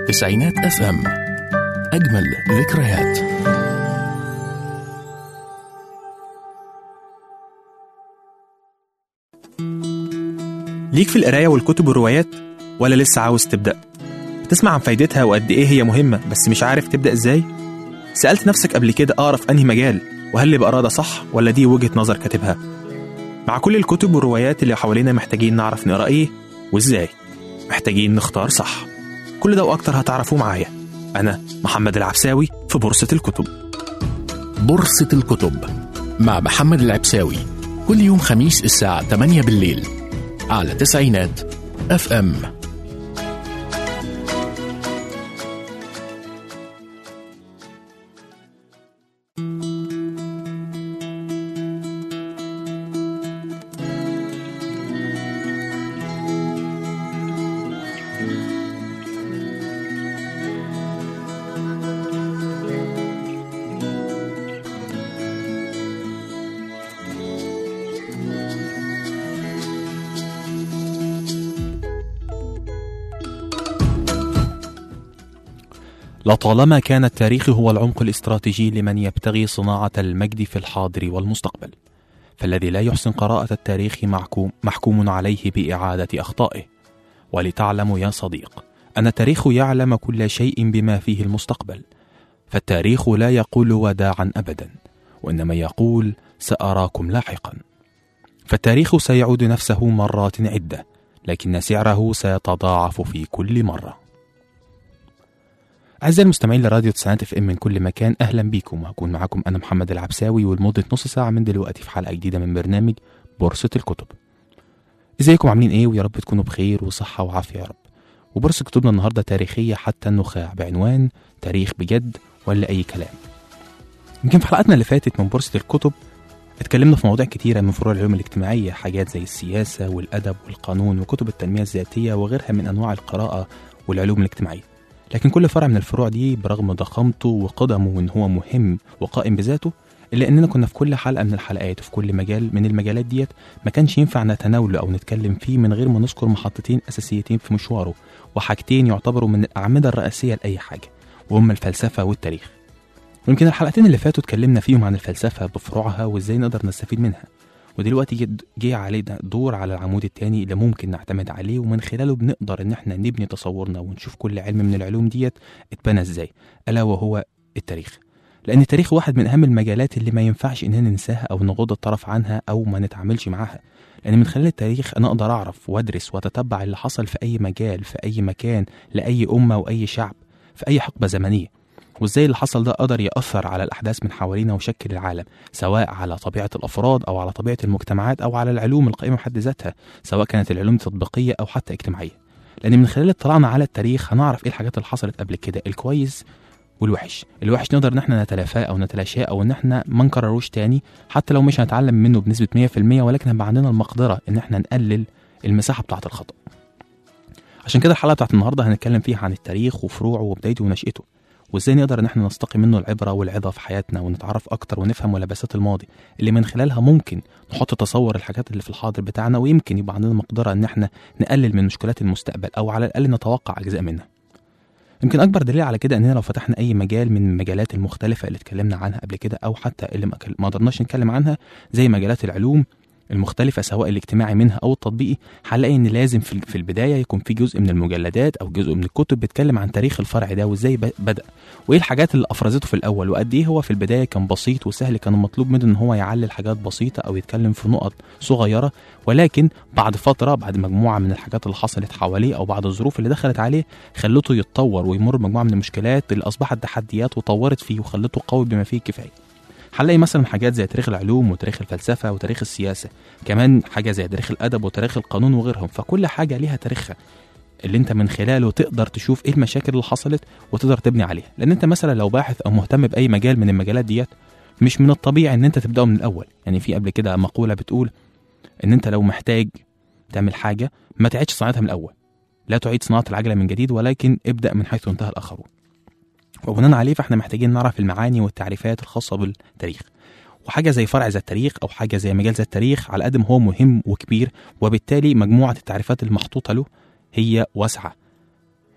تسعينات اف ام اجمل ذكريات ليك في القراية والكتب والروايات ولا لسه عاوز تبدأ؟ بتسمع عن فايدتها وقد إيه هي مهمة بس مش عارف تبدأ إزاي؟ سألت نفسك قبل كده أقرأ في أنهي مجال وهل اللي بقراه ده صح ولا دي وجهة نظر كاتبها؟ مع كل الكتب والروايات اللي حوالينا محتاجين نعرف نقرأ إيه وإزاي؟ محتاجين نختار صح كل ده وأكتر هتعرفوه معايا أنا محمد العبساوي في بورصة الكتب بورصة الكتب مع محمد العبساوي كل يوم خميس الساعة 8 بالليل على تسعينات اف ام لطالما كان التاريخ هو العمق الاستراتيجي لمن يبتغي صناعة المجد في الحاضر والمستقبل فالذي لا يحسن قراءة التاريخ محكوم, محكوم عليه بإعادة أخطائه ولتعلم يا صديق أن التاريخ يعلم كل شيء بما فيه المستقبل فالتاريخ لا يقول وداعا أبدا وإنما يقول سأراكم لاحقا فالتاريخ سيعود نفسه مرات عدة لكن سعره سيتضاعف في كل مرة أعزائي المستمعين لراديو تسعينات اف ام من كل مكان أهلا بيكم وهكون معاكم أنا محمد العبساوي ولمدة نص ساعة من دلوقتي في حلقة جديدة من برنامج بورصة الكتب ازيكم عاملين ايه ويا رب تكونوا بخير وصحة وعافية يا رب وبورصة كتبنا النهاردة تاريخية حتى النخاع بعنوان تاريخ بجد ولا أي كلام يمكن في حلقاتنا اللي فاتت من بورصة الكتب اتكلمنا في مواضيع كتيرة من فروع العلوم الاجتماعية حاجات زي السياسة والأدب والقانون وكتب التنمية الذاتية وغيرها من أنواع القراءة والعلوم الاجتماعية لكن كل فرع من الفروع دي برغم ضخامته وقدمه وان هو مهم وقائم بذاته الا اننا كنا في كل حلقه من الحلقات وفي كل مجال من المجالات ديت ما كانش ينفع نتناوله او نتكلم فيه من غير ما نذكر محطتين اساسيتين في مشواره وحاجتين يعتبروا من الاعمده الرئيسيه لاي حاجه وهما الفلسفه والتاريخ ويمكن الحلقتين اللي فاتوا اتكلمنا فيهم عن الفلسفه بفروعها وازاي نقدر نستفيد منها ودلوقتي جد- جه علينا دور على العمود التاني اللي ممكن نعتمد عليه ومن خلاله بنقدر ان احنا نبني تصورنا ونشوف كل علم من العلوم ديت اتبنى ازاي الا وهو التاريخ لان التاريخ واحد من اهم المجالات اللي ما ينفعش اننا ننساها او نغض الطرف عنها او ما نتعاملش معاها لان من خلال التاريخ انا اقدر اعرف وادرس واتتبع اللي حصل في اي مجال في اي مكان لاي امه واي شعب في اي حقبه زمنيه وازاي اللي حصل ده قدر ياثر على الاحداث من حوالينا وشكل العالم سواء على طبيعه الافراد او على طبيعه المجتمعات او على العلوم القائمه بحد ذاتها سواء كانت العلوم تطبيقيه او حتى اجتماعيه لان من خلال اطلاعنا على التاريخ هنعرف ايه الحاجات اللي حصلت قبل كده الكويس والوحش الوحش نقدر ان احنا نتلافاه او نتلاشاه او ان احنا ما نكرروش تاني حتى لو مش هنتعلم منه بنسبه 100% ولكن هيبقى عندنا المقدره ان احنا نقلل المساحه بتاعه الخطا عشان كده الحلقه بتاعت النهارده هنتكلم فيها عن التاريخ وفروعه وبدايته ونشأته وازاي نقدر ان احنا نستقي منه العبره والعظه في حياتنا ونتعرف اكتر ونفهم ملابسات الماضي اللي من خلالها ممكن نحط تصور الحاجات اللي في الحاضر بتاعنا ويمكن يبقى عندنا مقدره ان احنا نقلل من مشكلات المستقبل او على الاقل نتوقع اجزاء منها يمكن اكبر دليل على كده اننا لو فتحنا اي مجال من المجالات المختلفه اللي اتكلمنا عنها قبل كده او حتى اللي ما ما قدرناش نتكلم عنها زي مجالات العلوم المختلفة سواء الاجتماعي منها أو التطبيقي هنلاقي إن لازم في في البداية يكون في جزء من المجلدات أو جزء من الكتب بيتكلم عن تاريخ الفرع ده وإزاي ب- بدأ وإيه الحاجات اللي أفرزته في الأول وقد إيه هو في البداية كان بسيط وسهل كان مطلوب منه إن هو يعلل حاجات بسيطة أو يتكلم في نقط صغيرة ولكن بعد فترة بعد مجموعة من الحاجات اللي حصلت حواليه أو بعد الظروف اللي دخلت عليه خلته يتطور ويمر بمجموعة من المشكلات اللي أصبحت تحديات وطورت فيه وخلته قوي بما فيه الكفاية هنلاقي مثلا حاجات زي تاريخ العلوم وتاريخ الفلسفة وتاريخ السياسة كمان حاجة زي تاريخ الأدب وتاريخ القانون وغيرهم فكل حاجة ليها تاريخها اللي انت من خلاله تقدر تشوف ايه المشاكل اللي حصلت وتقدر تبني عليها لان انت مثلا لو باحث او مهتم باي مجال من المجالات ديت مش من الطبيعي ان انت تبداه من الاول يعني في قبل كده مقوله بتقول ان انت لو محتاج تعمل حاجه ما تعيدش صناعتها من الاول لا تعيد صناعه العجله من جديد ولكن ابدا من حيث انتهى الاخرون وبناء عليه فاحنا محتاجين نعرف المعاني والتعريفات الخاصه بالتاريخ وحاجه زي فرع زي التاريخ او حاجه زي مجال زي التاريخ على قد ما هو مهم وكبير وبالتالي مجموعه التعريفات المحطوطه له هي واسعه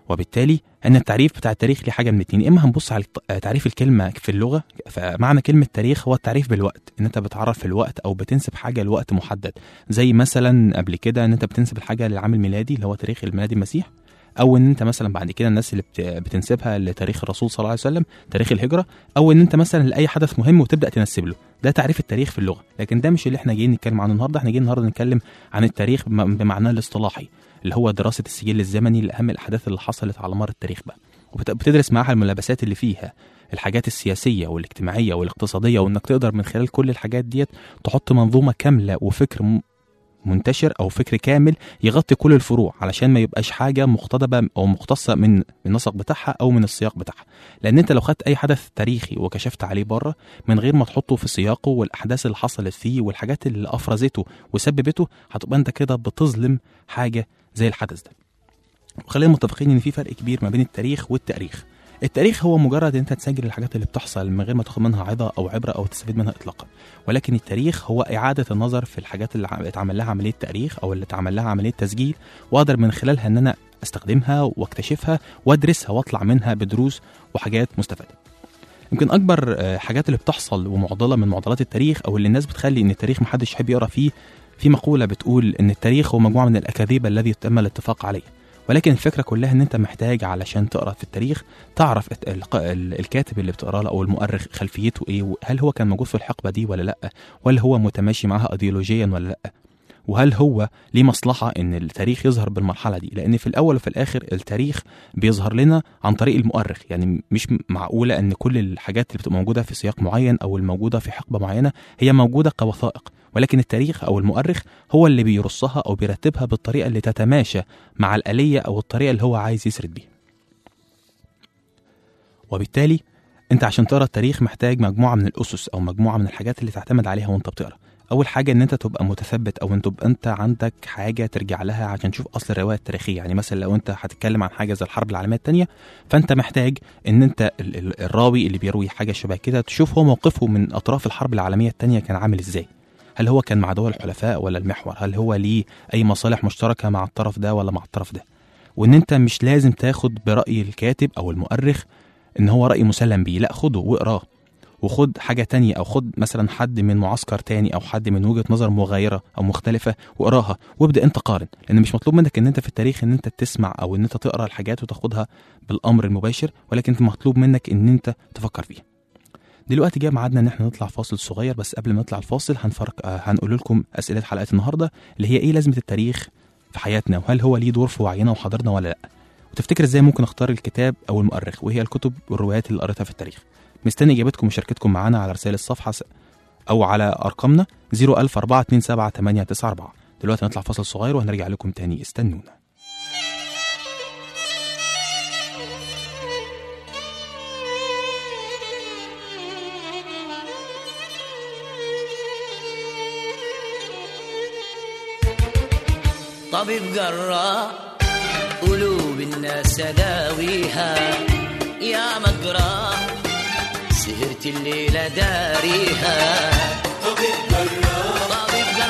وبالتالي ان التعريف بتاع التاريخ ليه حاجه من اتنين يا اما هنبص على الت- تعريف الكلمه في اللغه فمعنى كلمه تاريخ هو التعريف بالوقت ان انت بتعرف الوقت او بتنسب حاجه لوقت محدد زي مثلا قبل كده ان انت بتنسب الحاجه للعام الميلادي اللي هو تاريخ الميلادي المسيح او ان انت مثلا بعد كده الناس اللي بت- بتنسبها لتاريخ الرسول صلى الله عليه وسلم تاريخ الهجره او ان انت مثلا لاي حدث مهم وتبدا تنسب له ده تعريف التاريخ في اللغه لكن ده مش اللي احنا جايين نتكلم عنه النهارده احنا جايين النهارده نتكلم عن التاريخ بم- بمعناه الاصطلاحي اللي هو دراسه السجل الزمني لاهم الاحداث اللي حصلت على مر التاريخ بقى وبتدرس معاها الملابسات اللي فيها الحاجات السياسيه والاجتماعيه والاقتصاديه وانك تقدر من خلال كل الحاجات ديت تحط منظومه كامله وفكر م- منتشر او فكر كامل يغطي كل الفروع علشان ما يبقاش حاجه مقتضبه او مقتصه من من النسق بتاعها او من السياق بتاعها لان انت لو خدت اي حدث تاريخي وكشفت عليه بره من غير ما تحطه في سياقه والاحداث اللي حصلت فيه والحاجات اللي افرزته وسببته هتبقى انت كده بتظلم حاجه زي الحدث ده وخلينا متفقين ان في فرق كبير ما بين التاريخ والتاريخ التاريخ هو مجرد انت تسجل الحاجات اللي بتحصل من غير ما تاخد منها عظه او عبره او تستفيد منها اطلاقا ولكن التاريخ هو اعاده النظر في الحاجات اللي ع- اتعمل لها عمليه تاريخ او اللي اتعمل لها عمليه تسجيل واقدر من خلالها ان انا استخدمها واكتشفها وادرسها واطلع منها بدروس وحاجات مستفاده يمكن اكبر آه، حاجات اللي بتحصل ومعضله من معضلات التاريخ او اللي الناس بتخلي ان التاريخ محدش يحب يقرا فيه في مقوله بتقول ان التاريخ هو مجموعه من الاكاذيب الذي تم الاتفاق عليه ولكن الفكره كلها ان انت محتاج علشان تقرا في التاريخ تعرف الت- الق- ال- الكاتب اللي بتقرا له او المؤرخ خلفيته ايه هل هو كان موجود في الحقبه دي ولا لا ولا هو متماشي معاها ايديولوجيا ولا لا وهل هو ليه مصلحه ان التاريخ يظهر بالمرحله دي لان في الاول وفي الاخر التاريخ بيظهر لنا عن طريق المؤرخ يعني مش معقوله ان كل الحاجات اللي بتبقى موجوده في سياق معين او الموجوده في حقبه معينه هي موجوده كوثائق ولكن التاريخ او المؤرخ هو اللي بيرصها او بيرتبها بالطريقه اللي تتماشى مع الاليه او الطريقه اللي هو عايز يسرد بيها وبالتالي انت عشان تقرا التاريخ محتاج مجموعه من الاسس او مجموعه من الحاجات اللي تعتمد عليها وانت بتقرا اول حاجه ان انت تبقى متثبت او ان تبقى انت عندك حاجه ترجع لها عشان تشوف اصل الروايه التاريخيه يعني مثلا لو انت هتتكلم عن حاجه زي الحرب العالميه الثانيه فانت محتاج ان انت ال- ال- الراوي اللي بيروي حاجه شبه كده تشوف هو موقفه من اطراف الحرب العالميه الثانيه كان عامل ازاي هل هو كان مع دول الحلفاء ولا المحور هل هو ليه اي مصالح مشتركه مع الطرف ده ولا مع الطرف ده وان انت مش لازم تاخد براي الكاتب او المؤرخ ان هو راي مسلم بيه لا خده واقراه وخد حاجة تانية أو خد مثلا حد من معسكر تاني أو حد من وجهة نظر مغايرة أو مختلفة واقراها وابدأ أنت قارن لأن مش مطلوب منك إن أنت في التاريخ إن أنت تسمع أو إن أنت تقرا الحاجات وتاخدها بالأمر المباشر ولكن أنت مطلوب منك إن أنت تفكر فيها دلوقتي جاء ميعادنا ان احنا نطلع فاصل صغير بس قبل ما نطلع الفاصل هنفرق آه، هنقول لكم اسئله حلقه النهارده اللي هي ايه لازمه التاريخ في حياتنا وهل هو ليه دور في وعينا وحاضرنا ولا لا وتفتكر ازاي ممكن اختار الكتاب او المؤرخ وهي الكتب والروايات اللي قريتها في التاريخ مستني اجابتكم ومشاركتكم معانا على رسائل الصفحه س- او على ارقامنا 010427894 دلوقتي هنطلع فاصل صغير وهنرجع لكم تاني استنونا طبيب جراح قلوب الناس داويها يا مجراح سهرت الليلة داريها طبيب جراح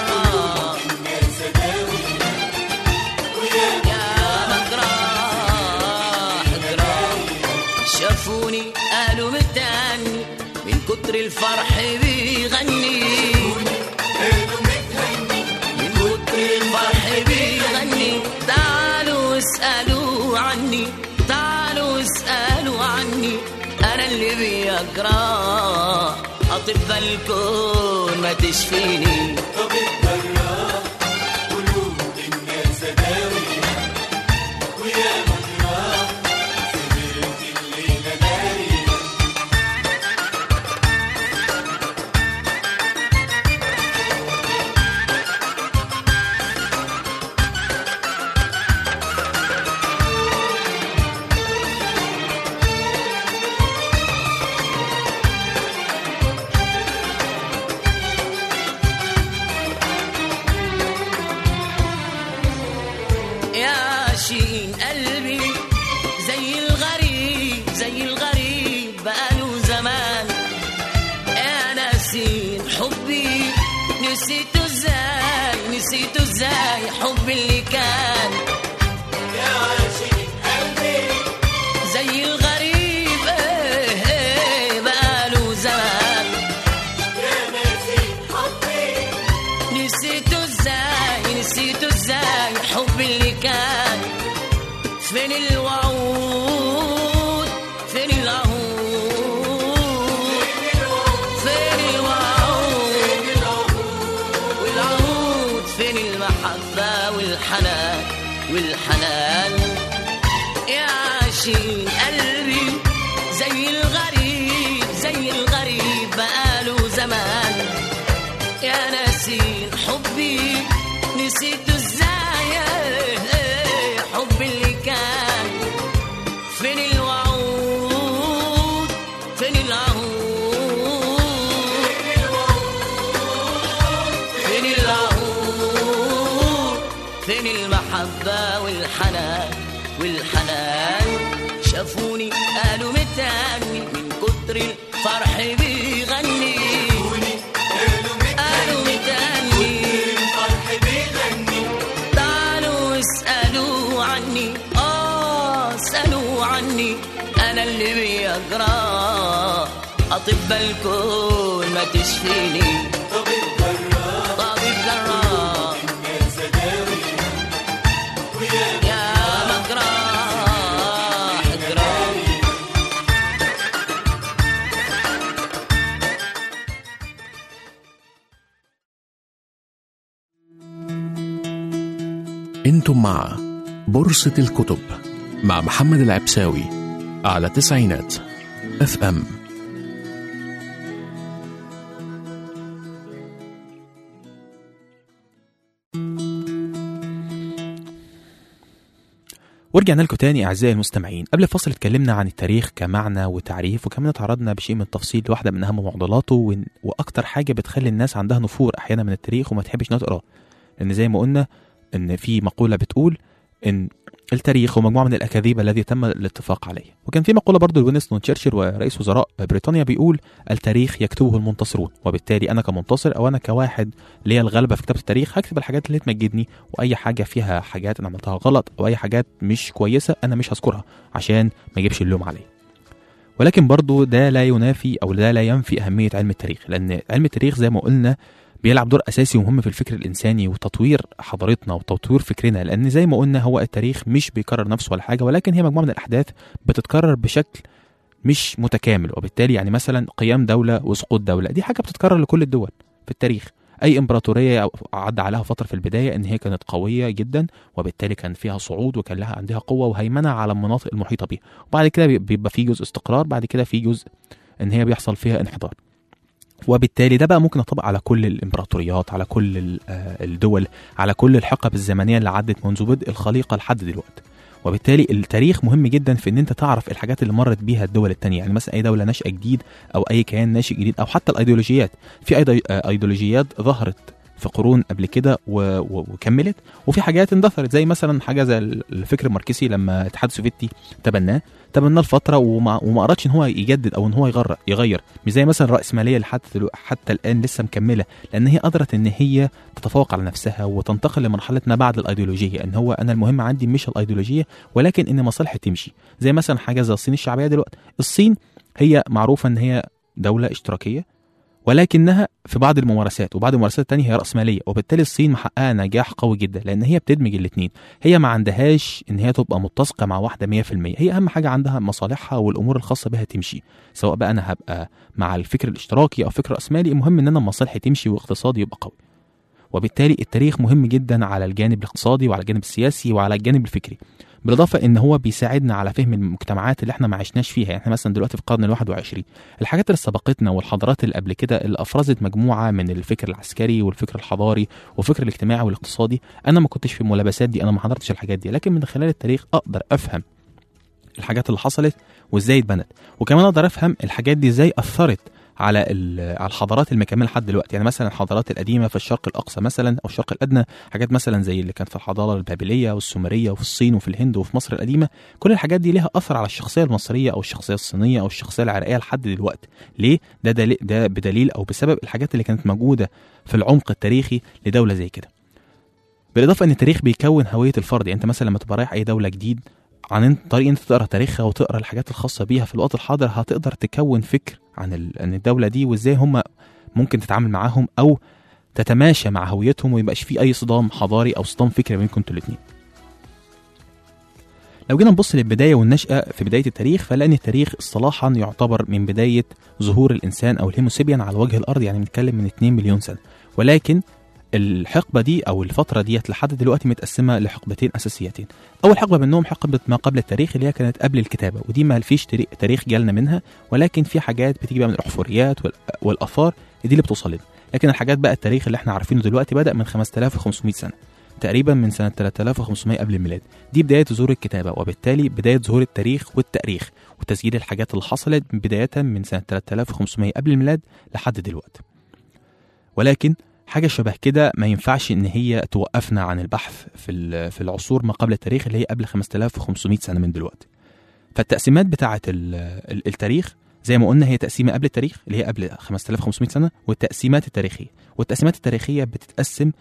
يا مجراح جراح شافوني قالوا متاني من كتر الفرح بيغني من كتر الفرح بيغني تعالوا اسألوا عني تعالوا اسألوا عني أنا اللي بيجرى أطباء الكون ما تشفيني يا شين قلبي زي الغريب زي الغريب بقاله زمان يا ناسين حبي نسيته ازاي نسيته ازاي حب اللي كان يا شين قلبي ازاي حب اللي كان فين الوعود فين العهود فين الوعود والعهود فين المحبة والحنان والحنان يا عاشقين قلبي زي الغريب زي الغريب بقاله زمان يا ناسين حبي نسيته ازاي حب اللي كان فين الوعود فين العهود فين العهود فين المحبة والحنان والحنان شافوني قالوا متاني من كتر الفرح بيغني قالوا متاني تعالوا اسألوا عني اه اسألوا عني انا اللي بيجرى اطباء الكون ما تشفيني طبيب جراح يا مجراح جراح انتم مع بورصة الكتب مع محمد العبساوي على تسعينات اف ام ورجعنا لكم تاني اعزائي المستمعين قبل الفصل اتكلمنا عن التاريخ كمعنى وتعريف وكمان اتعرضنا بشيء من التفصيل لواحده من اهم معضلاته وإن- واكتر حاجه بتخلي الناس عندها نفور احيانا من التاريخ وما تحبش انها تقراه لان زي ما قلنا ان في مقوله بتقول ان التاريخ هو مجموعه من الاكاذيب الذي تم الاتفاق عليه وكان في مقوله برضه لوينستون تشرشل ورئيس وزراء بريطانيا بيقول التاريخ يكتبه المنتصرون وبالتالي انا كمنتصر او انا كواحد ليا الغلبه في كتابه التاريخ هكتب الحاجات اللي تمجدني واي حاجه فيها حاجات انا عملتها غلط او اي حاجات مش كويسه انا مش هذكرها عشان ما اجيبش اللوم عليا ولكن برضو ده لا ينافي او ده لا ينفي اهميه علم التاريخ لان علم التاريخ زي ما قلنا بيلعب دور اساسي ومهم في الفكر الانساني وتطوير حضارتنا وتطوير فكرنا لان زي ما قلنا هو التاريخ مش بيكرر نفسه ولا حاجه ولكن هي مجموعه من الاحداث بتتكرر بشكل مش متكامل وبالتالي يعني مثلا قيام دوله وسقوط دوله دي حاجه بتتكرر لكل الدول في التاريخ اي امبراطوريه عدى عليها فتره في البدايه ان هي كانت قويه جدا وبالتالي كان فيها صعود وكان لها عندها قوه وهيمنه على المناطق المحيطه بيها وبعد كده بيبقى في جزء استقرار بعد كده في جزء ان هي بيحصل فيها انحدار وبالتالي ده بقى ممكن يطبق على كل الامبراطوريات على كل ال- آه، الدول على كل الحقب الزمنيه اللي عدت منذ بدء الخليقه لحد دلوقتي وبالتالي التاريخ مهم جدا في ان انت تعرف الحاجات اللي مرت بيها الدول التانية يعني مثلا اي دوله ناشئه جديد او اي كيان ناشئ جديد او حتى الايديولوجيات في أيدي- آه، ايديولوجيات ظهرت في قرون قبل كده و- و- وكملت وفي حاجات اندثرت زي مثلا حاجه زي الفكر الماركسي لما الاتحاد السوفيتي تبناه تبناه لفتره وما وما ارادش ان هو يجدد او ان هو يغير يغير مش زي مثلا الراسماليه اللي حتى دلو- حتى الان لسه مكمله لان هي قدرت ان هي تتفوق على نفسها وتنتقل لمرحله ما بعد الايديولوجيه ان هو انا المهم عندي مش الايديولوجيه ولكن ان مصالحي تمشي زي مثلا حاجه زي الصين الشعبيه دلوقتي الصين هي معروفه ان هي دوله اشتراكيه ولكنها في بعض الممارسات وبعض الممارسات التانية هي رأسمالية وبالتالي الصين محققة نجاح قوي جدا لأن هي بتدمج الاتنين هي ما عندهاش إن هي تبقى متسقة مع واحدة 100% هي أهم حاجة عندها مصالحها والأمور الخاصة بها تمشي سواء بقى أنا هبقى مع الفكر الاشتراكي أو فكر رأسمالي المهم إن أنا مصالحي تمشي واقتصادي يبقى قوي وبالتالي التاريخ مهم جدا على الجانب الاقتصادي وعلى الجانب السياسي وعلى الجانب الفكري بالاضافه ان هو بيساعدنا على فهم المجتمعات اللي احنا ما عشناش فيها يعني احنا مثلا دلوقتي في القرن ال21 الحاجات اللي سبقتنا والحضارات اللي قبل كده اللي افرزت مجموعه من الفكر العسكري والفكر الحضاري والفكر الاجتماعي والاقتصادي انا ما كنتش في الملابسات دي انا ما حضرتش الحاجات دي لكن من خلال التاريخ اقدر افهم الحاجات اللي حصلت وازاي اتبنت وكمان اقدر افهم الحاجات دي ازاي اثرت على ال- على الحضارات المكمله لحد دلوقتي يعني مثلا الحضارات القديمه في الشرق الاقصى مثلا او الشرق الادنى حاجات مثلا زي اللي كانت في الحضاره البابليه والسومريه وفي الصين وفي الهند وفي مصر القديمه كل الحاجات دي ليها اثر على الشخصيه المصريه او الشخصيه الصينيه او الشخصيه العراقيه لحد دلوقتي ليه ده دليل ده بدليل او بسبب الحاجات اللي كانت موجوده في العمق التاريخي لدوله زي كده بالاضافه ان التاريخ بيكون هويه الفرد يعني انت مثلا لما تبقى رايح اي دوله جديد عن طريق انت تقرا تاريخها وتقرا الحاجات الخاصه بيها في الوقت الحاضر هتقدر تكون فكر عن ال- عن الدوله دي وازاي هم ممكن تتعامل معاهم او تتماشى مع هويتهم ويبقاش في اي صدام حضاري او صدام فكري بينكم انتوا الاثنين لو جينا نبص للبدايه والنشاه في بدايه التاريخ فنلاقي ان التاريخ اصطلاحا يعتبر من بدايه ظهور الانسان او الهيموسيبيان على وجه الارض يعني بنتكلم من 2 مليون سنه ولكن الحقبه دي او الفتره ديت لحد دلوقتي متقسمه لحقبتين اساسيتين اول حقبه منهم حقبه ما قبل التاريخ اللي هي كانت قبل الكتابه ودي ما فيش تاري- تاريخ جالنا منها ولكن في حاجات بتيجي بقى من الاحفوريات وال- والاثار دي اللي بتوصل لنا لكن الحاجات بقى التاريخ اللي احنا عارفينه دلوقتي بدا من 5500 سنه تقريبا من سنه 3500 قبل الميلاد دي بدايه ظهور الكتابه وبالتالي بدايه ظهور التاريخ والتاريخ وتسجيل الحاجات اللي حصلت بدايه من سنه 3500 قبل الميلاد لحد دلوقتي ولكن حاجه شبه كده ما ينفعش ان هي توقفنا عن البحث في ال- في العصور ما قبل التاريخ اللي هي قبل 5500 سنه من دلوقتي فالتقسيمات بتاعه ال- ال- التاريخ زي ما قلنا هي تقسيمه قبل التاريخ اللي هي قبل 5500 سنه والتقسيمات التاريخيه والتقسيمات التاريخيه بتتقسم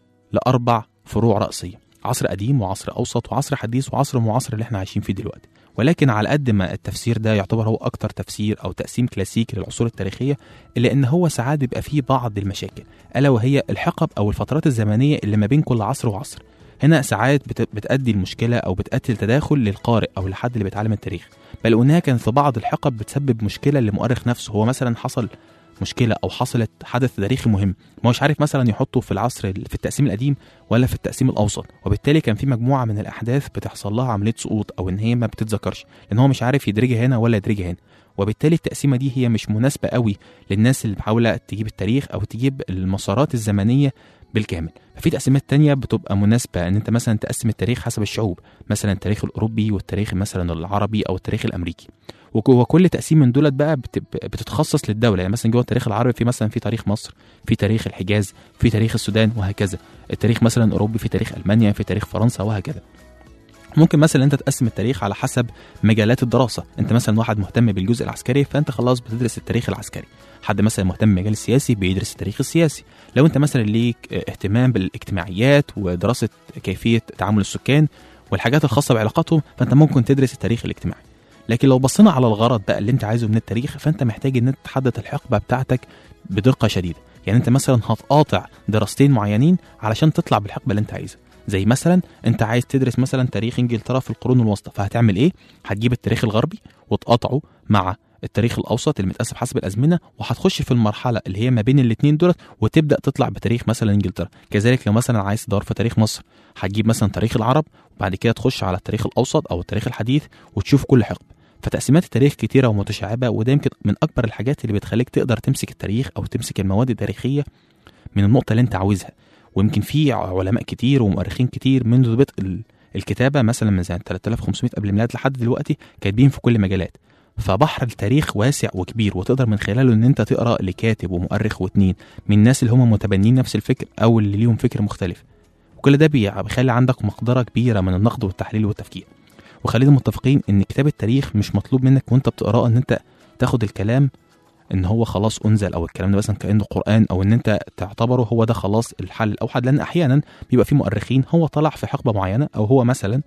لاربع فروع رئيسيه عصر قديم وعصر اوسط وعصر حديث وعصر معاصر اللي احنا عايشين فيه دلوقتي ولكن على قد ما التفسير ده يعتبر هو اكتر تفسير او تقسيم كلاسيكي للعصور التاريخيه الا ان هو ساعات بيبقى فيه بعض المشاكل الا وهي الحقب او الفترات الزمنيه اللي ما بين كل عصر وعصر هنا ساعات بت- بتأدي المشكلة أو بتأدي التداخل للقارئ أو لحد اللي بيتعلم التاريخ بل وإنها كانت في بعض الحقب بتسبب مشكلة للمؤرخ نفسه هو مثلا حصل مشكلة أو حصلت حدث تاريخي مهم ما هوش عارف مثلا يحطه في العصر ال- في التقسيم القديم ولا في التقسيم الأوسط وبالتالي كان في مجموعة من الأحداث بتحصل لها عملية سقوط أو إن هي ما بتتذكرش لأن هو مش عارف يدرجها هنا ولا يدرجها هنا وبالتالي التقسيمة دي هي مش مناسبة قوي للناس اللي محاولة تجيب التاريخ أو تجيب المسارات الزمنية بالكامل ففي تقسيمات تانية بتبقى مناسبة ان انت مثلا تقسم التاريخ حسب الشعوب مثلا التاريخ الاوروبي والتاريخ مثلا العربي او التاريخ الامريكي وك- وكل تقسيم من دولت بقى بت- بتتخصص للدوله يعني مثلا جوه التاريخ العربي في مثلا في تاريخ مصر في تاريخ الحجاز في تاريخ السودان وهكذا التاريخ مثلا الاوروبي في تاريخ المانيا في تاريخ فرنسا وهكذا ممكن مثلا انت تقسم التاريخ على حسب مجالات الدراسه انت مثلا واحد مهتم بالجزء العسكري فانت خلاص بتدرس التاريخ العسكري حد مثلا مهتم بالمجال السياسي بيدرس التاريخ السياسي لو انت مثلا ليك اه، اهتمام بالاجتماعيات ودراسه كيفيه تعامل السكان والحاجات الخاصه بعلاقاتهم فانت ممكن تدرس التاريخ الاجتماعي لكن لو بصينا على الغرض بقى اللي انت عايزه من التاريخ فانت محتاج ان انت تحدد الحقبه بتاعتك بدقه شديده يعني انت مثلا هتقاطع دراستين معينين علشان تطلع بالحقبه اللي انت عايزها زي مثلا انت عايز تدرس مثلا تاريخ انجلترا في القرون الوسطى فهتعمل ايه هتجيب التاريخ الغربي وتقاطعه مع التاريخ الاوسط اللي متقسم حسب الازمنه وهتخش في المرحله اللي هي ما بين الاثنين دولت وتبدا تطلع بتاريخ مثلا انجلترا كذلك لو مثلا عايز تدور في تاريخ مصر هتجيب مثلا تاريخ العرب وبعد كده تخش على التاريخ الاوسط او التاريخ الحديث وتشوف كل حقبه فتقسيمات التاريخ كتيرة ومتشعبة وده يمكن من أكبر الحاجات اللي بتخليك تقدر تمسك التاريخ أو تمسك المواد التاريخية من النقطة اللي أنت عاوزها ويمكن في علماء كتير ومؤرخين كتير منذ بدء ال- الكتابة مثلا من سنة 3500 قبل الميلاد لحد دلوقتي كاتبين في كل مجالات فبحر التاريخ واسع وكبير وتقدر من خلاله ان انت تقرا لكاتب ومؤرخ واتنين من الناس اللي هم متبنين نفس الفكر او اللي ليهم فكر مختلف وكل ده بي- بيخلي عندك مقدره كبيره من النقد والتحليل والتفكير وخلينا متفقين ان كتاب التاريخ مش مطلوب منك وانت بتقراه ان انت تاخد الكلام ان هو خلاص انزل او الكلام ده مثلا كانه قران او ان انت تعتبره هو ده خلاص الحل الاوحد لان احيانا بيبقى في مؤرخين هو طلع في حقبه معينه او هو مثلا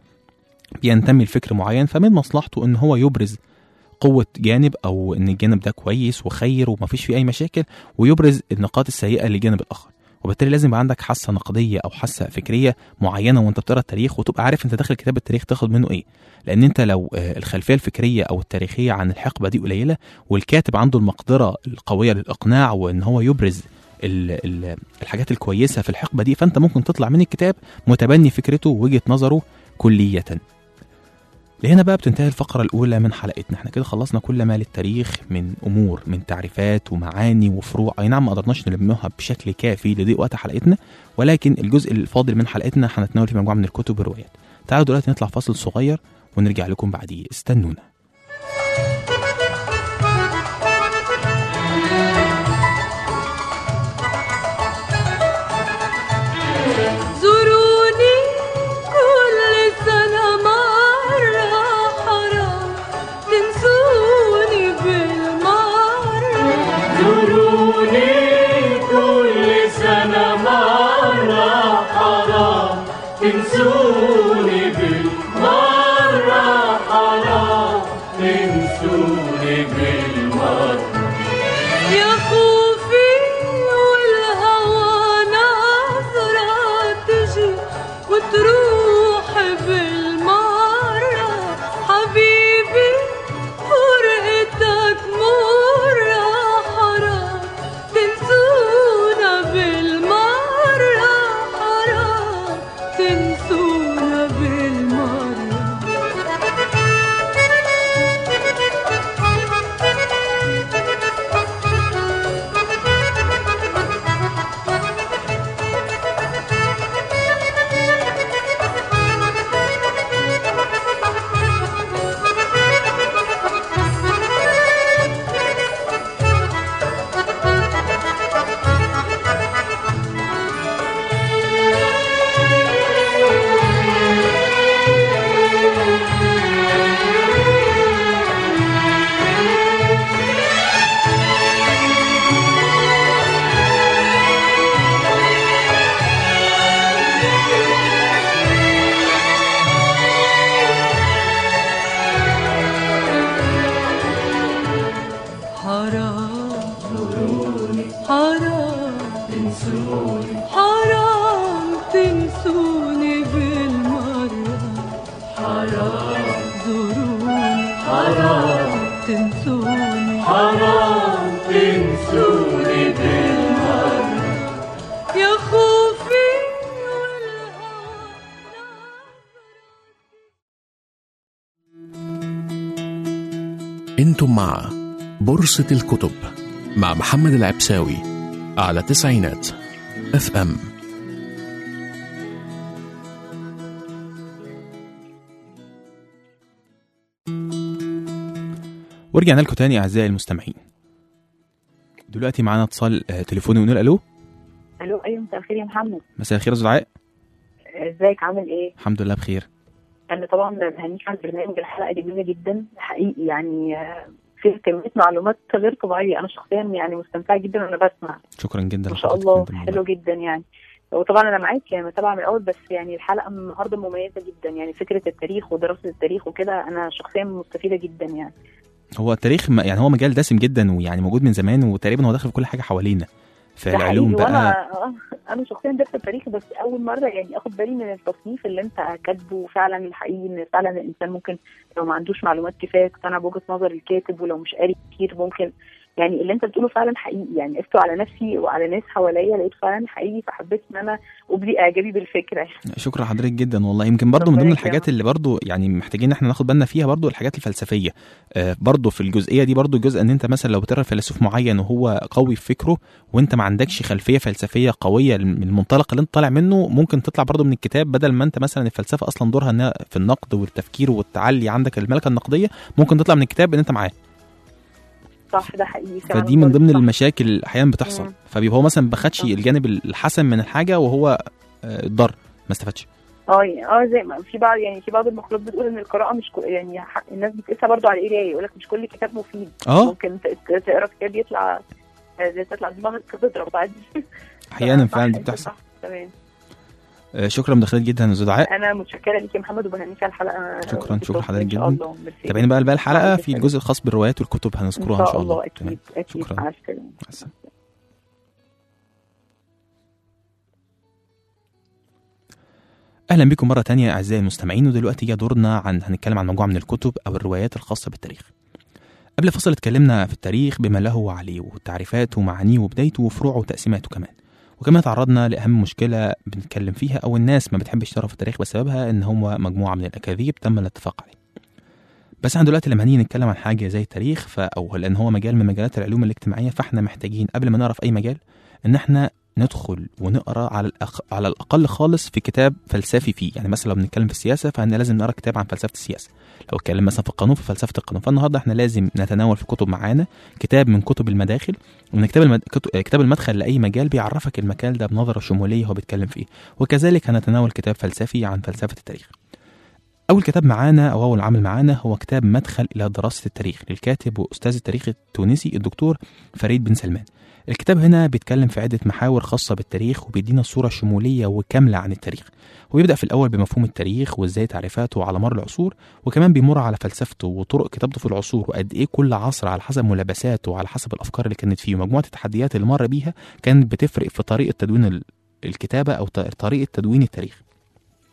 بينتمي لفكر معين فمن مصلحته ان هو يبرز قوة جانب أو إن الجانب ده كويس وخير ومفيش فيه أي مشاكل ويبرز النقاط السيئة للجانب الآخر وبالتالي لازم يبقى عندك حاسة نقدية أو حاسة فكرية معينة وأنت بتقرا التاريخ وتبقى عارف أنت داخل كتاب التاريخ تاخد منه إيه لأن أنت لو آه، الخلفية الفكرية أو التاريخية عن الحقبة دي قليلة والكاتب عنده المقدرة القوية للإقناع وإن هو يبرز ال- ال- الحاجات الكويسة في الحقبة دي فأنت ممكن تطلع من الكتاب متبني فكرته ووجهة نظره كلية لهنا بقى بتنتهي الفقرة الأولى من حلقتنا احنا كده خلصنا كل ما للتاريخ من أمور من تعريفات ومعاني وفروع أي نعم ما قدرناش نلمها بشكل كافي لضيق وقت حلقتنا ولكن الجزء الفاضل من حلقتنا هنتناول فيه مجموعة من الكتب والروايات تعالوا دلوقتي نطلع فاصل صغير ونرجع لكم بعديه استنونا زوروني كل سنة مرة حرام تنسوني بالمرة زوروني كل سنة مرة حرام تنسوني بالمرة حرام بالمرة حبيبي فرقتك مرة حرام تنسونا بالمرة حرام تنسونا بالمرة حرام حرام تنسوني حرام تنسوني بالمرة حرام زوروني حرام تنسوني حرام تنسوني بالمرة يا خوفي والهوى انتم مع بورصة الكتب مع محمد العبساوي على تسعينات اف ام ورجعنا لكم تاني اعزائي المستمعين دلوقتي معانا اتصال آه، تليفوني ونقول الو الو ايوه مساء الخير يا محمد مساء الخير يا أستاذ دعاء ازيك عامل ايه؟ الحمد لله بخير انا طبعا بهنيك على البرنامج الحلقه جميله جدا حقيقي يعني آه، فيها كميه معلومات غير طبيعيه انا شخصيا يعني مستمتعه جدا وانا بسمع شكرا جدا ما شاء لحضرتك الله جداً والله. حلو جدا يعني وطبعا انا معاك يعني متابعه من الاول بس يعني الحلقه النهارده مميزه جدا يعني فكره التاريخ ودراسه التاريخ وكده انا شخصيا مستفيده جدا يعني هو التاريخ م- يعني هو مجال دسم جدا ويعني موجود من زمان وتقريبا هو داخل في كل حاجه حوالينا في ده العلوم حقيقي بقى وانا آه، انا شخصيا درست التاريخ بس اول مره يعني اخد بالي من التصنيف اللي انت كاتبه فعلا الحقيقي ان فعلا الانسان ممكن لو ما عندوش معلومات كفايه يقتنع بوجهه نظر الكاتب ولو مش قاري كتير ممكن يعني اللي انت بتقوله فعلا حقيقي يعني قسته على نفسي وعلى ناس حواليا لقيت فعلا حقيقي فحبيت ان انا ابدي اعجابي بالفكره شكرا لحضرتك جدا والله يمكن برضو من ربنا ضمن يكرمك. الحاجات اللي برضو يعني محتاجين ان احنا ناخد بالنا فيها برضو الحاجات الفلسفيه آه برضو في الجزئيه دي برضو جزء ان انت مثلا لو بتقرا فيلسوف معين وهو قوي في فكره وانت ما عندكش خلفيه فلسفيه قويه من المنطلق اللي انت طالع منه ممكن تطلع برضو من الكتاب بدل ما انت مثلا الفلسفه اصلا دورها انها في النقد والتفكير والتعلي عندك الملكه النقديه ممكن تطلع من الكتاب ان انت معاه صح ده حقيقي فعلا فدي من ضمن برضه صح. المشاكل اللي احيانا بتحصل مم. فبيبقى هو مثلا ما خدش صح. الجانب الحسن من الحاجه وهو آه، ضر ما استفادش اه يعني- اه زي ما في بعض يعني في بعض المخلوقات بتقول ان القراءه مش كو يعني ح- الناس بتقيسها برضو على القرايه يقول لك مش كل كتاب مفيد اه ممكن ت- ت- تقرا كتاب يطلع آه، زي تطلع دماغك تضرب عادي احيانا صح، فعلا دي أنت بتحصل صح، تمام آه، شكرا مداخلات جدا يا زدعاء انا متشكره ليك يا محمد وبهنيك على الحلقه شكراً، بالتوفيق شكراً حضرتك إن شاء جداً. الله. ميرسي. تابعينا بقى باقي الحلقه مع في السلامة. الجزء الخاص بالروايات والكتب هنذكرها ان شاء الله اكيد تمام. اكيد شكرا مع السلامه مع السلامة. اهلا بكم مره تانية اعزائي المستمعين ودلوقتي جه دورنا عن هنتكلم عن مجموعه من الكتب او الروايات الخاصه بالتاريخ قبل فصل اتكلمنا في التاريخ بما له وعليه وتعريفاته ومعانيه وبدايته وفروعه وتقسيماته كمان وكمان تعرضنا لاهم مشكله بنتكلم فيها او الناس ما بتحبش تعرف التاريخ بسببها ان هو مجموعه من الاكاذيب تم الاتفاق عليه بس احنا دلوقتي لما هنيجي نتكلم عن حاجه زي التاريخ ف او لان هو مجال من مجالات العلوم الاجتماعيه فاحنا محتاجين قبل ما نعرف اي مجال ان احنا ندخل ونقرا على الأق... على الاقل خالص في كتاب فلسفي فيه يعني مثلا لو بنتكلم في السياسه فاحنا لازم نقرا كتاب عن فلسفه السياسه لو اتكلم مثلا في القانون في فلسفه القانون فالنهارده احنا لازم نتناول في كتب معانا كتاب من كتب المداخل ومن كتاب المد... كتب... كتاب المدخل لاي مجال بيعرفك المجال ده بنظره شموليه هو بيتكلم فيه وكذلك هنتناول كتاب فلسفي عن فلسفه التاريخ أول كتاب معانا أو أول عمل معانا هو كتاب مدخل إلى دراسة التاريخ للكاتب وأستاذ التاريخ التونسي الدكتور فريد بن سلمان. الكتاب هنا بيتكلم في عدة محاور خاصة بالتاريخ وبيدينا صورة شمولية وكاملة عن التاريخ. وبيبدأ في الأول بمفهوم التاريخ وإزاي تعريفاته على مر العصور وكمان بيمر على فلسفته وطرق كتابته في العصور وقد إيه كل عصر على حسب ملابساته وعلى حسب الأفكار اللي كانت فيه ومجموعة التحديات اللي مر بيها كانت بتفرق في طريقة تدوين ال- الكتابة أو ط- طريقة تدوين التاريخ.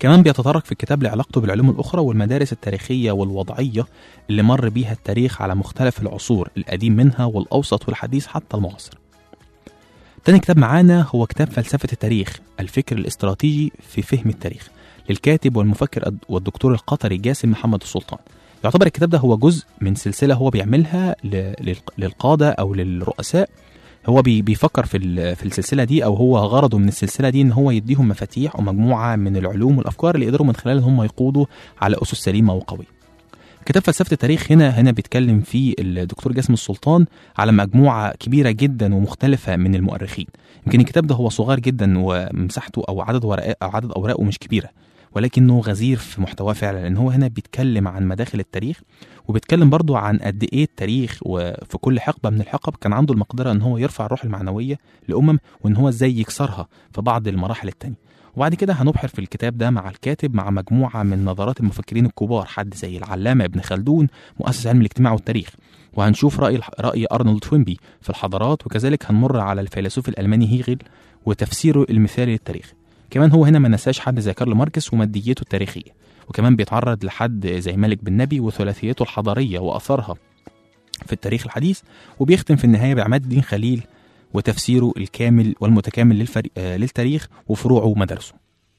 كمان بيتطرق في الكتاب لعلاقته بالعلوم الأخرى والمدارس التاريخية والوضعية اللي مر بيها التاريخ على مختلف العصور القديم منها والأوسط والحديث حتى المعاصر تاني كتاب معانا هو كتاب فلسفة التاريخ الفكر الاستراتيجي في فهم التاريخ للكاتب والمفكر الد- والدكتور القطري جاسم محمد السلطان يعتبر الكتاب ده هو جزء من سلسلة هو بيعملها ل- للق- للقادة أو للرؤساء هو بي- بيفكر في ال- في السلسلة دي أو هو غرضه من السلسلة دي إن هو يديهم مفاتيح ومجموعة من العلوم والأفكار اللي يقدروا من خلالها هم يقودوا على أسس سليمة وقوية كتاب فلسفة التاريخ هنا هنا بيتكلم فيه الدكتور جاسم السلطان على مجموعة كبيرة جدا ومختلفة من المؤرخين يمكن الكتاب ده هو صغير جدا ومساحته أو عدد ورقاء أو عدد أوراقه مش كبيرة ولكنه غزير في محتواه فعلا لأن هو هنا بيتكلم عن مداخل التاريخ وبيتكلم برضو عن قد إيه التاريخ وفي كل حقبة من الحقب كان عنده المقدرة إن هو يرفع الروح المعنوية لأمم وإن هو إزاي يكسرها في بعض المراحل التانية وبعد كده هنبحر في الكتاب ده مع الكاتب مع مجموعة من نظرات المفكرين الكبار حد زي العلامة ابن خلدون مؤسس علم الاجتماع والتاريخ وهنشوف رأي رأي أرنولد توينبي في الحضارات وكذلك هنمر على الفيلسوف الألماني هيجل وتفسيره المثالي للتاريخ كمان هو هنا ما نساش حد زي كارل ماركس وماديته التاريخية وكمان بيتعرض لحد زي مالك بن نبي وثلاثيته الحضارية وأثرها في التاريخ الحديث وبيختم في النهاية بعماد الدين خليل وتفسيره الكامل والمتكامل للفري... آه للتاريخ وفروعه ومدارسه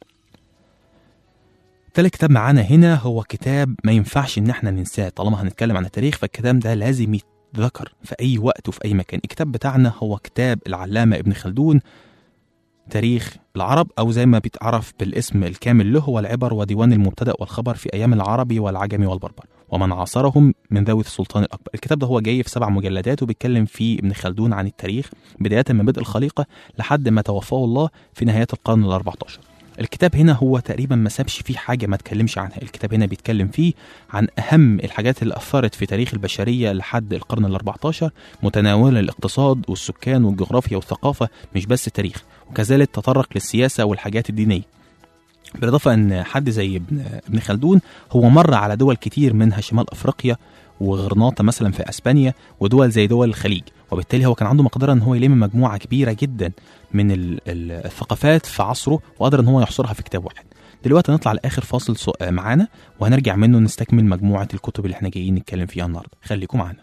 تالت كتاب معانا هنا هو كتاب ما ينفعش ان احنا ننساه طالما هنتكلم عن التاريخ فالكتاب ده لازم يتذكر في اي وقت وفي اي مكان الكتاب بتاعنا هو كتاب العلامة ابن خلدون تاريخ العرب او زي ما بيتعرف بالاسم الكامل له هو العبر وديوان المبتدأ والخبر في ايام العربي والعجمي والبربر ومن عاصرهم من ذوي السلطان الاكبر الكتاب ده هو جاي في سبع مجلدات وبيتكلم فيه ابن خلدون عن التاريخ بداية من بدء الخليقة لحد ما توفاه الله في نهاية القرن ال 14 الكتاب هنا هو تقريبا ما سابش فيه حاجه ما اتكلمش عنها الكتاب هنا بيتكلم فيه عن اهم الحاجات اللي اثرت في تاريخ البشريه لحد القرن ال 14 متناوله الاقتصاد والسكان والجغرافيا والثقافه مش بس التاريخ وكذلك تطرق للسياسه والحاجات الدينيه بالاضافه ان حد زي ابن ابن خلدون هو مر على دول كتير منها شمال افريقيا وغرناطه مثلا في اسبانيا ودول زي دول الخليج وبالتالي هو كان عنده مقدره ان هو يلم مجموعه كبيره جدا من ال- ال- الثقافات في عصره وقدر ان هو يحصرها في كتاب واحد دلوقتي هنطلع لاخر فاصل سو- آه معانا وهنرجع منه نستكمل مجموعه الكتب اللي احنا جايين نتكلم فيها النهارده خليكم معانا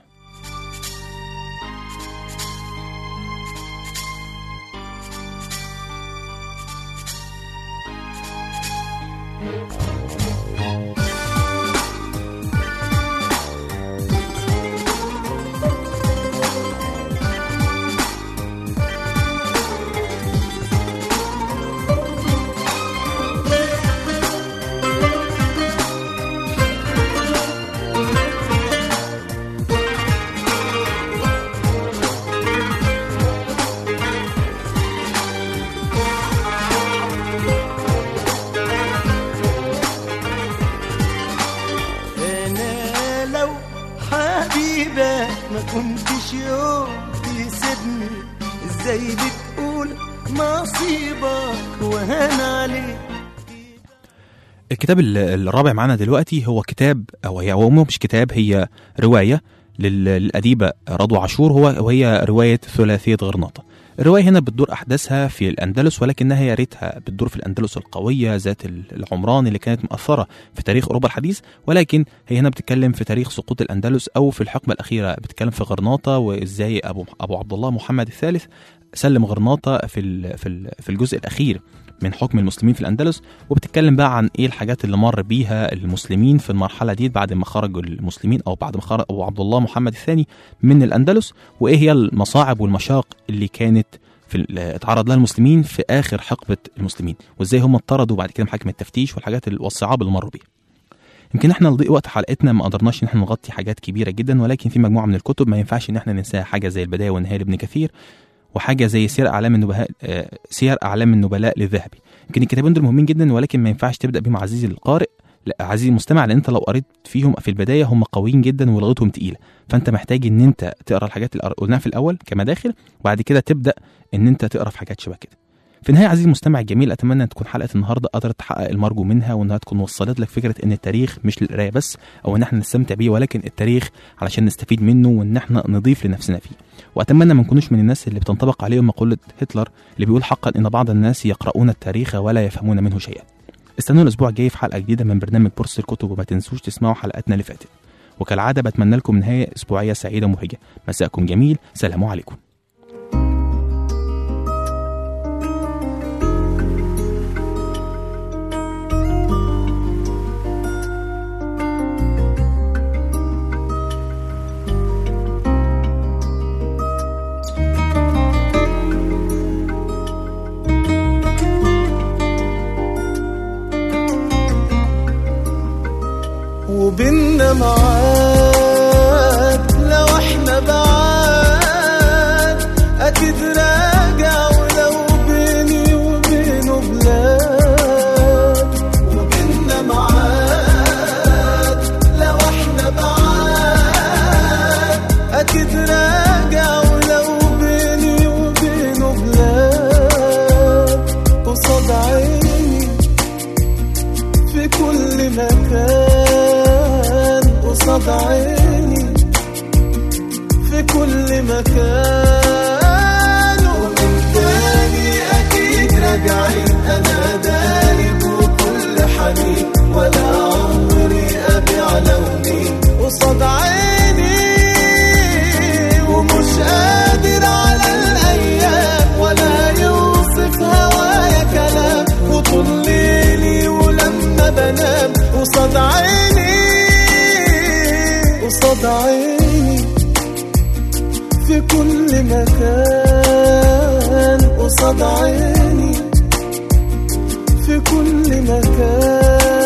انا لو حبيبك ما كنتش يوم تسيبني ازاي بتقول نصيبك وهان عليك الكتاب ال- الرابع معانا دلوقتي هو كتاب او هي هو مش كتاب هي روايه لل- للاديبه رضوى عاشور هو وهي روايه ثلاثيه غرناطه الروايه هنا بتدور احداثها في الاندلس ولكنها يا ريتها بتدور في الاندلس القويه ذات ال- العمران اللي كانت مؤثره في تاريخ اوروبا الحديث ولكن هي هنا بتتكلم في تاريخ سقوط الاندلس او في الحقبه الاخيره بتتكلم في غرناطه وازاي ابو ابو عبد الله محمد الثالث سلم غرناطه في ال- في ال- في الجزء الاخير من حكم المسلمين في الاندلس وبتتكلم بقى عن ايه الحاجات اللي مر بيها المسلمين في المرحله دي بعد ما خرج المسلمين او بعد ما خرج ابو عبد الله محمد الثاني من الاندلس وايه هي المصاعب والمشاق اللي كانت في ال- اتعرض لها المسلمين في اخر حقبه المسلمين وازاي هم اطردوا بعد كده محاكم التفتيش والحاجات ال- والصعاب اللي مروا بيها يمكن احنا لضيق وقت حلقتنا ما قدرناش ان احنا نغطي حاجات كبيره جدا ولكن في مجموعه من الكتب ما ينفعش ان احنا ننساها حاجه زي البدايه والنهايه لابن كثير وحاجه زي سير اعلام النبلاء آه، سير اعلام النبلاء للذهبي يمكن الكتابين دول مهمين جدا ولكن ما ينفعش تبدا بيهم عزيزي القارئ لا عزيزي المستمع لان انت لو قريت فيهم في البدايه هم قويين جدا ولغتهم تقيله فانت محتاج ان انت تقرا الحاجات اللي قلناها في الاول كمداخل وبعد كده تبدا ان انت تقرا في حاجات شبه كده في النهايه عزيزي المستمع الجميل اتمنى ان تكون حلقه النهارده قدرت تحقق المرجو منها وانها تكون وصلت لك فكره ان التاريخ مش للقرايه بس او ان احنا نستمتع بيه ولكن التاريخ علشان نستفيد منه وان احنا نضيف لنفسنا فيه واتمنى ما نكونوش من الناس اللي بتنطبق عليهم مقوله هتلر اللي بيقول حقا ان بعض الناس يقرؤون التاريخ ولا يفهمون منه شيئا استنوا الاسبوع الجاي في حلقه جديده من برنامج بورصه الكتب وما تنسوش تسمعوا حلقاتنا اللي فاتت وكالعاده بتمنى لكم نهايه اسبوعيه سعيده ومبهجه مساءكم جميل سلام عليكم وبيننا معاد لو احنا بعاد اكيد راجع ولو بيني وبينه بلاد وبيننا معاد لو احنا بعاد اكيد راجع ولو بيني وبينه بلاد قصاد عيني في كل مكان قصاد عيني في كل مكان ومن تاني أكيد راجعين أنا دايب وكل حنين ولا عمري أبيع لوني قصاد عيني ومش قادر على الأيام ولا يوصف هوايا كلام وطول ليلي ولما بنام قصاد عيني قصاد عيني في كل مكان قصاد عيني في كل مكان